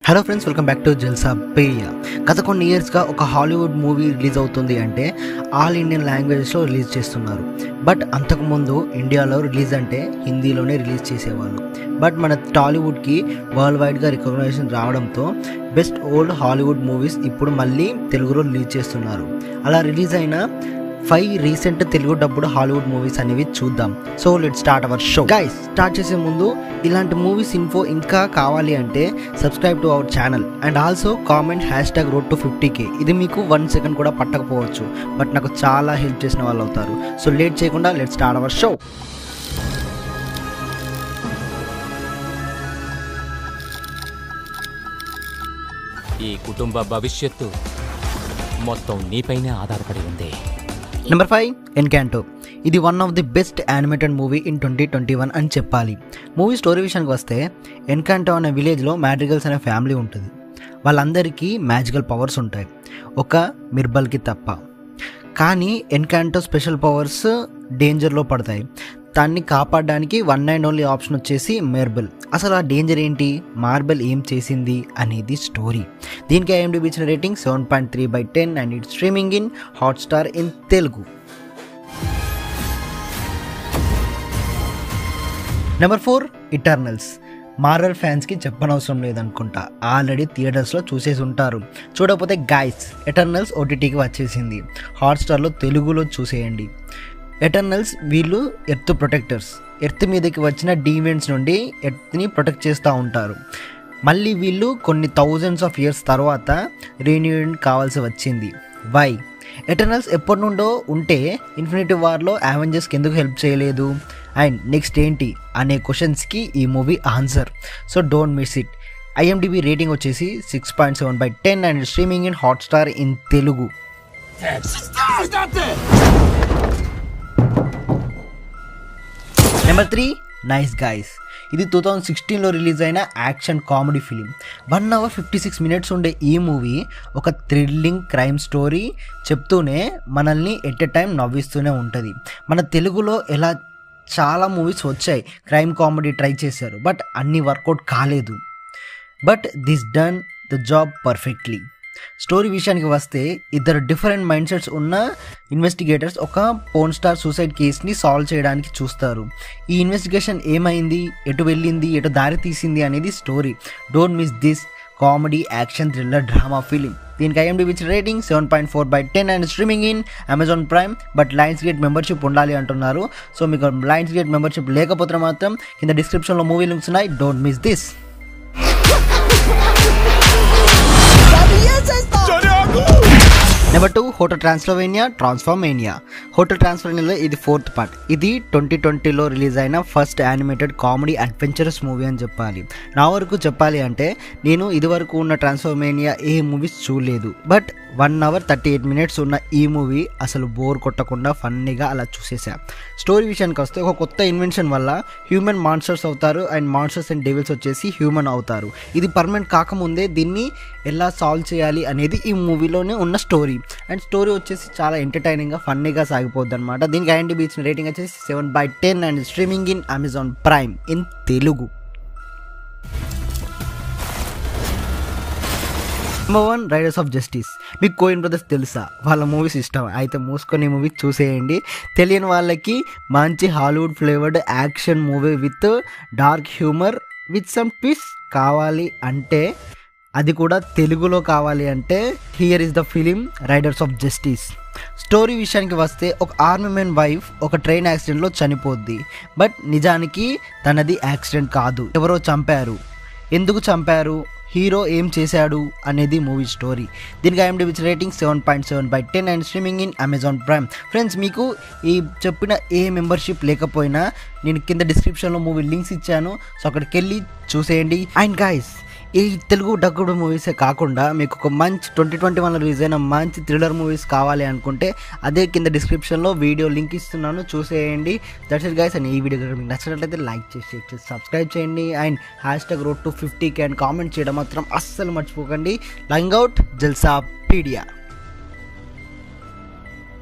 hello friends welcome back to Jalsa పేయ గత కొన్ని ఇయర్స్గా ఒక హాలీవుడ్ మూవీ రిలీజ్ అవుతుంది అంటే ఆల్ ఇండియన్ లాంగ్వేజెస్లో రిలీజ్ చేస్తున్నారు బట్ అంతకుముందు ఇండియాలో రిలీజ్ అంటే హిందీలోనే రిలీజ్ చేసేవాళ్ళు బట్ మన టాలీవుడ్కి వరల్డ్ వైడ్గా రికగ్నైజేషన్ రావడంతో బెస్ట్ ఓల్డ్ హాలీవుడ్ మూవీస్ ఇప్పుడు మళ్ళీ తెలుగులో రిలీజ్ చేస్తున్నారు అలా రిలీజ్ అయిన ఫైవ్ రీసెంట్ తెలుగు డబ్బుడు హాలీవుడ్ మూవీస్ అనేవి చూద్దాం so let start our show guys start చేసే ముందు ఇలాంటి మూవీస్ ఇన్ఫో ఇంకా కావాలి అంటే subscribe to our channel and also comment hash tag road to fifty K ఇది మీకు వన్ సెకండ్ కూడా పట్టకపోవచ్చు బట్ నాకు చాలా హెల్ప్ చేసిన వాళ్ళు అవుతారు సో లేట్ చేయకుండా లెట్ స్టార్ట్ అవర్ షో ఈ కుటుంబ భవిష్యత్తు మొత్తం నీపైనే ఆధారపడి ఉంది నెంబర్ ఫైవ్ ఎన్కాంటో ఇది one of the best animated movie in twenty twenty one అని చెప్పాలి మూవీ స్టోరీ విషయానికి వస్తే ఎన్కాంటో అనే విలేజ్లో మ్యాడ్రిగల్స్ అనే ఫ్యామిలీ ఉంటుంది వాళ్ళందరికీ మ్యాజికల్ పవర్స్ ఉంటాయి ఒక మిర్బల్కి తప్ప కానీ ఎన్కాంటో స్పెషల్ పవర్స్ డేంజర్లో పడతాయి దాన్ని కాపాడడానికి వన్ అండ్ ఓన్లీ ఆప్షన్ వచ్చేసి మెర్బెల్ అసలు ఆ డేంజర్ ఏంటి మార్బెల్ ఏం చేసింది అనేది స్టోరీ దీనికి ఐఎండిబి ఇచ్చిన rating seven point three by ten and it streaming in Hotstar in Telugu number four Eternals Marvel ఫ్యాన్స్కి చెప్పనవసరం లేదనుకుంటా ఆల్రెడీ థియేటర్స్లో చూసేసి ఉంటారు చూడకపోతే గైస్ ఎటర్నల్స్ ఓటీటీకి వచ్చేసింది హాట్స్టార్లో తెలుగులో చూసేయండి ఎటర్నల్స్ వీళ్ళు ఎర్త్ ప్రొటెక్టర్స్ ఎర్త్ మీదకి వచ్చిన డీవెంట్స్ నుండి ఎర్త్ని ప్రొటెక్ట్ చేస్తూ ఉంటారు మళ్ళీ వీళ్ళు కొన్ని థౌజండ్స్ ఆఫ్ ఇయర్స్ తర్వాత రీన్యూన్ కావాల్సి వచ్చింది వై ఎటర్నల్స్ ఎప్పటి నుండో ఉంటే ఇన్ఫినిటీ వార్లో అవెంజర్స్కి ఎందుకు హెల్ప్ చేయలేదు అండ్ నెక్స్ట్ ఏంటి అనే క్వశ్చన్స్కి ఈ movie answer so don't miss it IMDb rating వచ్చేసి six point seven by ten and streaming in Hotstar in Telugu number three nice guys ఇది టూ థౌజండ్ సిక్స్టీన్లో రిలీజ్ అయిన action comedy film one hour fifty six minutes ఉండే ఈ movie ఒక thrilling crime story చెప్తూనే మనల్ని at a time నవ్విస్తూనే ఉంటుంది మన తెలుగులో ఎలా చాలా మూవీస్ వచ్చాయి క్రైమ్ కామెడీ ట్రై చేశారు బట్ అన్నీ వర్కౌట్ కాలేదు but this done the job perfectly story విషయానికి వస్తే ఇద్దరు డిఫరెంట్ మైండ్ సెట్స్ ఉన్న ఇన్వెస్టిగేటర్స్ ఒక పోన్ స్టార్ సూసైడ్ కేస్ని సాల్వ్ చేయడానికి చూస్తారు ఈ ఇన్వెస్టిగేషన్ ఏమైంది ఎటు వెళ్ళింది ఎటు దారి తీసింది అనేది story don't miss this comedy action thriller drama film దీనికి IMDb which rating seven point four by ten and streaming in Amazon Prime but లైన్స్ గేట్ మెంబర్షిప్ ఉండాలి అంటున్నారు సో మీకు లైన్స్ గేట్ మెంబర్షిప్ లేకపోతే మాత్రం కింద డిస్క్రిప్షన్లో మూవీ లింక్స్ ఉన్నాయి don't miss this number two hotel Transylvania Transformania hotel ట్రాన్స్ఫర్మేనియాలో ఇది ఫోర్త్ పార్ట్ ఇది ట్వంటీ ట్వంటీలో రిలీజ్ అయిన first animated comedy adventurous movie అని చెప్పాలి నా వరకు చెప్పాలి అంటే నేను ఇదివరకు ఉన్న ట్రాన్స్ఫర్మేనియా ఏ మూవీస్ చూడలేదు but one hour thirty eight minutes ఉన్న ఈ మూవీ అసలు బోర్ కొట్టకుండా ఫన్నీగా అలా చూసేసా స్టోరీ విషయానికి వస్తే ఒక కొత్త ఇన్వెన్షన్ వల్ల హ్యూమన్ మాన్స్టర్స్ అవుతారు అండ్ మాన్స్టర్స్ అండ్ డెవిల్స్ వచ్చేసి హ్యూమన్ అవుతారు ఇది పర్మనెంట్ కాకముందే దీన్ని ఎలా సాల్వ్ చేయాలి అనేది ఈ మూవీలోనే ఉన్న స్టోరీ అండ్ స్టోరీ వచ్చేసి చాలా ఎంటర్టైనింగ్గా ఫన్నీగా సాగిపోద్ది అనమాట దీనికి ఐఎండి బీచ్ రేటింగ్ వచ్చేసి seven by ten and streaming in Amazon Prime in Telugu number one Riders of Justice మీకు కోయిన్ బ్రదర్స్ తెలుసా వాళ్ళ మూవీస్ ఇష్టం అయితే మూసుకొని మూవీ చూసేయండి తెలియని వాళ్ళకి మంచి Hollywood flavoured action movie with dark humour with some twist కావాలి అంటే అది కూడా తెలుగులో కావాలి అంటే here is the film Riders of Justice story విషయానికి వస్తే ఒక ఆర్మీ మెన్ వైఫ్ ఒక ట్రైన్ యాక్సిడెంట్లో చనిపోద్ది బట్ నిజానికి తనది యాక్సిడెంట్ కాదు ఎవరో చంపారు ఎందుకు చంపారు హీరో ఏం చేశాడు అనేది మూవీ స్టోరీ దీనికి IMDb which rating seven point seven by ten and streaming in Amazon Prime friends మీకు ఈ చెప్పిన ఏ మెంబర్షిప్ లేకపోయినా నేను కింద డిస్క్రిప్షన్లో మూవీ లింక్స్ ఇచ్చాను సో అక్కడికి వెళ్ళి చూసేయండి అండ్ గాయస్ ఈ తెలుగు డగ్గుడు మూవీసే కాకుండా మీకు ఒక మంచి ట్వంటీ ట్వంటీ వన్లో రిలీజ్ అయిన మంచి థ్రిల్లర్ మూవీస్ కావాలి అనుకుంటే అదే కింద డిస్క్రిప్షన్లో వీడియో లింక్ ఇస్తున్నాను చూసేయండి దట్స్ ఇట్ గైస్ అండ్ ఈ వీడియో కనుక మీకు నచ్చినట్లయితే లైక్ చేసి షేర్ చేసి సబ్స్క్రైబ్ చేయండి and hash tag road to ఫిఫ్టీకి అండ్ కామెంట్ చేయడం మాత్రం అస్సలు మర్చిపోకండి లంగ్ అవుట్ జల్సా పీడియా